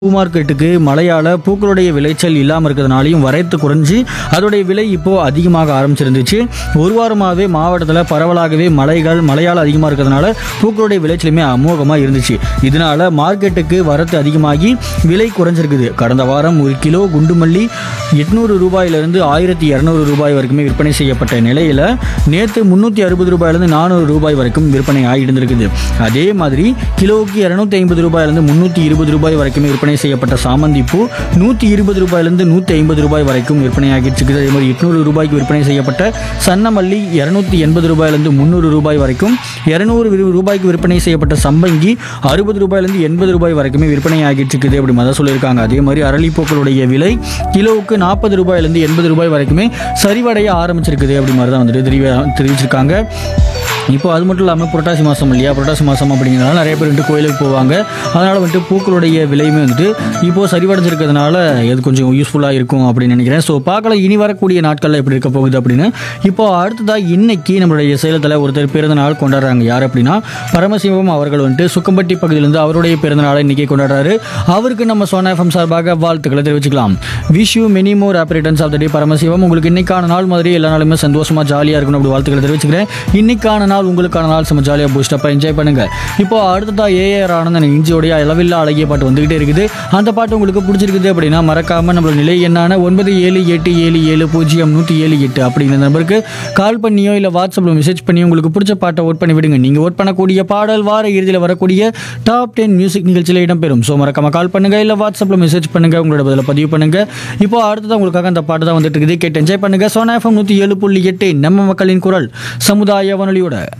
பூ மார்க்கெட்டுக்கு மழையால் பூக்களுடைய விளைச்சல் இல்லாமல் இருக்கிறதுனாலையும் வரத்து குறைஞ்சி அதோடைய விலை இப்போ அதிகமாக ஆரம்பிச்சிருந்துச்சு ஒரு வாரமாகவே மாவட்டத்தில் பரவலாகவே மழைகள் மழையால் அதிகமாக இருக்கிறதுனால பூக்களுடைய விளைச்சலுமே அமோகமாக இருந்துச்சு இதனால மார்க்கெட்டுக்கு வரத்து அதிகமாகி விலை குறைஞ்சிருக்குது கடந்த வாரம் ஒரு கிலோ குண்டுமல்லி எட்நூறு ரூபாயிலிருந்து ஆயிரத்தி இரநூறு ரூபாய் வரைக்குமே விற்பனை செய்யப்பட்ட நிலையில் நேற்று முந்நூற்றி அறுபது ரூபாயிலிருந்து நானூறு ரூபாய் வரைக்கும் விற்பனை ஆகியிருந்திருக்குது அதே மாதிரி கிலோவுக்கு இரநூத்தி ஐம்பது ரூபாயிலிருந்து முந்நூற்றி இருபது ரூபாய் வரைக்குமே விற்பனை செய்யப்பட்ட சாமந்தி பூ நூற்றி இருபது ரூபாயிலிருந்து நூற்றி ஐம்பது ரூபாய் வரைக்கும் விற்பனை ஆகிட்டு இருக்குது அதே மாதிரி எட்நூறு ரூபாய்க்கு விற்பனை செய்யப்பட்ட சன்னமல்லி இரநூத்தி எண்பது ரூபாயிலிருந்து முந்நூறு ரூபாய் வரைக்கும் இரநூறு ரூபாய்க்கு விற்பனை செய்யப்பட்ட சம்பங்கி அறுபது ரூபாயிலிருந்து எண்பது ரூபாய் வரைக்குமே விற்பனை ஆகிட்டு இருக்குது அப்படி மாதிரி சொல்லியிருக்காங்க அதே மாதிரி அரளிப்பூக்களுடைய விலை கிலோவுக்கு நாற்பது ரூபாயிலிருந்து எண்பது ரூபாய் வரைக்குமே சரிவடைய ஆரம்பிச்சிருக்குது அப்படி மாதிரி தான் வந்துட்டு தெரிவி தெரிவிச்சிருக்காங்க இப்போ அது மட்டும் இல்லாமல் புரட்டாசி மாதம் இல்லையா புரட்டாசி மாதம் அப்படிங்கிறனால நிறைய பேர் வந்துட்டு கோயிலுக்கு போவாங்க அதனால் வந்துட்டு பூக்களுடைய விலையுமே வந்துட்டு இப்போது சரிவடைஞ்சிருக்கிறதுனால இது கொஞ்சம் யூஸ்ஃபுல்லாக இருக்கும் அப்படின்னு நினைக்கிறேன் ஸோ பார்க்கலாம் இனி வரக்கூடிய நாட்களில் எப்படி இருக்க போகுது அப்படின்னு இப்போ அடுத்ததாக இன்னைக்கு நம்மளுடைய சேலத்தில் ஒருத்தர் பிறந்த நாள் கொண்டாடுறாங்க யார் அப்படின்னா பரமசிவம் அவர்கள் வந்துட்டு சுக்கம்பட்டி பகுதியிலிருந்து அவருடைய பிறந்த நாளை இன்னைக்கு கொண்டாடுறாரு அவருக்கு நம்ம சோனா எஃப்எம் சார்பாக வாழ்த்துக்களை தெரிவிச்சுக்கலாம் wish you many more happy returns of the day Paramasivam உங்களுக்கு இன்னைக்கான நாள் மாதிரி எல்லா நாளுமே சந்தோஷமா ஜாலியாக இருக்கணும் அப்படி வாழ்த்துக்களை தெரிவிச்சுக்கிறேன் இன்னைக்கான நாள் உங்களுக்கான நாள் செம்ம ஜாலியாக பூஸ்டப்பாக என்ஜாய் பண்ணுங்க இப்போ அடுத்ததா ஏஆர் ஆனந்தன் இஞ்சியோடைய அளவில்லா அழகிய பாட்டு வந்துகிட்டே இருக்குது அந்த பாட்டு உங்களுக்கு பிடிச்சிருக்குது அப்படின்னா மறக்காம நம்மளோட நிலை என்னான ஒன்பது ஏழு எட்டு ஏழு ஏழு பூஜ்ஜியம் நூற்றி ஏழு எட்டு அப்படிங்கிற நம்பருக்கு கால் பண்ணியோ இல்லை வாட்ஸ்அப்பில் மெசேஜ் பண்ணியோ உங்களுக்கு பிடிச்ச பாட்டை ஓட் பண்ணி விடுங்க நீங்கள் ஓட் பண்ணக்கூடிய பாடல் வார இறுதியில் வரக்கூடிய டாப் டென் மியூசிக் நிகழ்ச்சியில் இடம்பெறும் ஸோ மறக்காம கால் பண்ணுங்க இல்லை வாட்ஸ்அப்பில் மெசேஜ் பண்ணுங்க உங்களோட பதில பதிவு பண்ணுங்க இப்போ அடுத்ததான் உங்களுக்காக அந்த பாட்டு தான் வந்துட்டு இருக்குது கேட்டு என்ஜாய் பண்ணுங்க சோனா எஃப்எம் நூற்றி ஏழு புள்ளி எட்டு நம்ம மக்களின் குரல் சமுதாய வானொலியோட